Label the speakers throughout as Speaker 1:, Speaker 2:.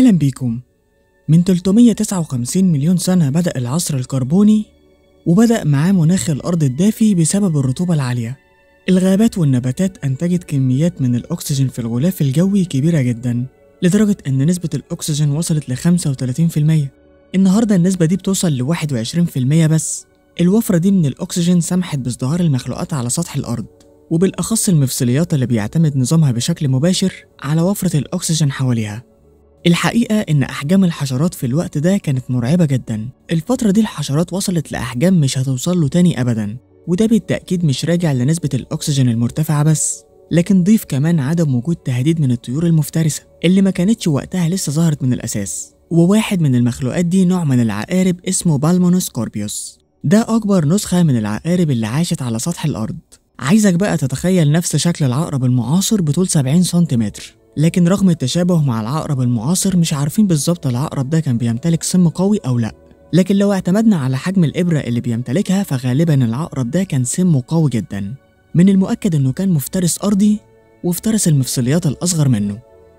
Speaker 1: أهلا بيكم من 359 مليون سنة بدأ العصر الكربوني وبدأ معاه مناخ الأرض الدافي بسبب الرطوبة العالية الغابات والنباتات أنتجت كميات من الأكسجين في الغلاف الجوي كبيرة جدا لدرجة أن نسبة الأكسجين وصلت ل 35% النهاردة النسبة دي بتوصل ل 21% بس الوفرة دي من الأكسجين سمحت بازدهار المخلوقات على سطح الأرض وبالأخص المفصليات اللي بيعتمد نظامها بشكل مباشر على وفرة الأكسجين حواليها الحقيقة إن أحجام الحشرات في الوقت ده كانت مرعبة جدا الفترة دي الحشرات وصلت لأحجام مش هتوصل له تاني أبدا وده بالتأكيد مش راجع لنسبة الأكسجين المرتفعة بس لكن ضيف كمان عدم وجود تهديد من الطيور المفترسة اللي ما كانتش وقتها لسه ظهرت من الأساس وواحد من المخلوقات دي نوع من العقارب اسمه بالمونوس كوربيوس ده أكبر نسخة من العقارب اللي عاشت على سطح الأرض عايزك بقى تتخيل نفس شكل العقرب المعاصر بطول 70 سنتيمتر لكن رغم التشابه مع العقرب المعاصر مش عارفين بالظبط العقرب ده كان بيمتلك سم قوي أو لأ لكن لو اعتمدنا على حجم الإبرة اللي بيمتلكها فغالبا العقرب ده كان سمه قوي جدا من المؤكد إنه كان مفترس أرضي وافترس المفصليات الأصغر منه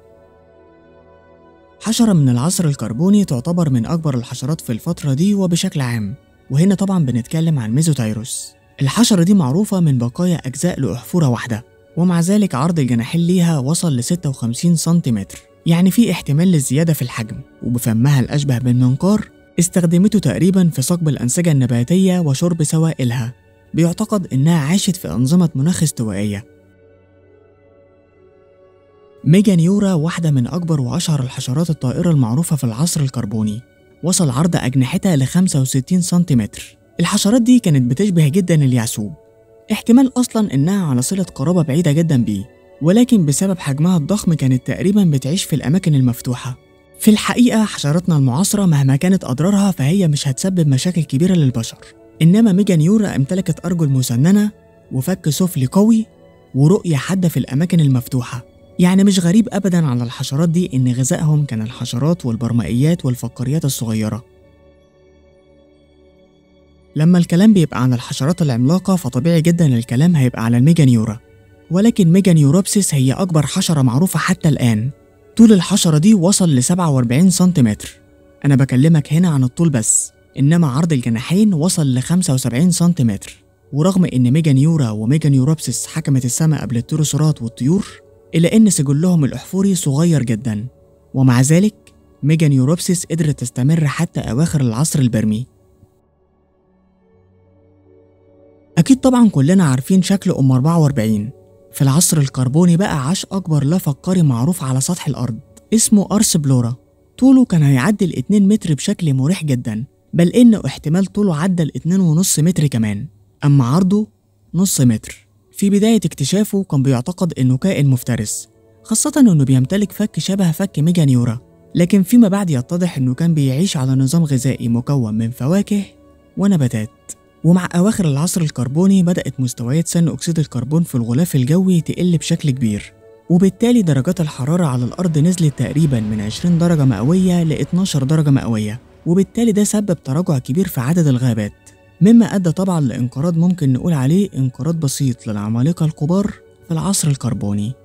Speaker 1: حشرة من العصر الكربوني تعتبر من أكبر الحشرات في الفترة دي وبشكل عام وهنا طبعا بنتكلم عن ميزوتايروس الحشرة دي معروفة من بقايا أجزاء لأحفورة واحدة ومع ذلك عرض الجناحين ليها وصل ل 56 سنتيمتر يعني في احتمال للزيادة في الحجم وبفمها الأشبه بالمنقار استخدمته تقريبا في ثقب الأنسجة النباتية وشرب سوائلها بيعتقد إنها عاشت في أنظمة مناخ استوائية ميجانيورا واحدة من أكبر وأشهر الحشرات الطائرة المعروفة في العصر الكربوني وصل عرض أجنحتها ل 65 سنتيمتر الحشرات دي كانت بتشبه جدا اليعسوب احتمال أصلا إنها على صلة قرابة بعيدة جدا بيه ولكن بسبب حجمها الضخم كانت تقريبا بتعيش في الأماكن المفتوحة في الحقيقة حشراتنا المعاصرة مهما كانت أضرارها فهي مش هتسبب مشاكل كبيرة للبشر إنما ميجانيورا امتلكت أرجل مسننة وفك سفلي قوي ورؤية حادة في الأماكن المفتوحة يعني مش غريب أبدا على الحشرات دي إن غذائهم كان الحشرات والبرمائيات والفقاريات الصغيرة لما الكلام بيبقى عن الحشرات العملاقة فطبيعي جدا الكلام هيبقى على الميجانيورا ولكن ميجانيوروبسيس هي أكبر حشرة معروفة حتى الآن طول الحشرة دي وصل ل 47 سنتيمتر أنا بكلمك هنا عن الطول بس إنما عرض الجناحين وصل ل 75 سنتيمتر ورغم إن ميجانيورا وميجانيوروبسيس حكمت السماء قبل التيروسورات والطيور إلا إن سجلهم الأحفوري صغير جدا ومع ذلك ميجانيوروبسيس قدرت تستمر حتى أواخر العصر البرمي أكيد طبعا كلنا عارفين شكل أم 44 في العصر الكربوني بقى عاش أكبر لا فقاري معروف على سطح الأرض اسمه أرس بلورا طوله كان هيعدي ال 2 متر بشكل مريح جدا بل إنه احتمال طوله عدى ال 2.5 متر كمان أما عرضه نص متر في بداية اكتشافه كان بيعتقد إنه كائن مفترس خاصة إنه بيمتلك فك شبه فك ميجانيورا لكن فيما بعد يتضح إنه كان بيعيش على نظام غذائي مكون من فواكه ونباتات ومع أواخر العصر الكربوني بدأت مستويات ثاني أكسيد الكربون في الغلاف الجوي تقل بشكل كبير وبالتالي درجات الحرارة على الأرض نزلت تقريبا من 20 درجة مئوية ل 12 درجة مئوية وبالتالي ده سبب تراجع كبير في عدد الغابات مما أدى طبعا لانقراض ممكن نقول عليه انقراض بسيط للعمالقة الكبار في العصر الكربوني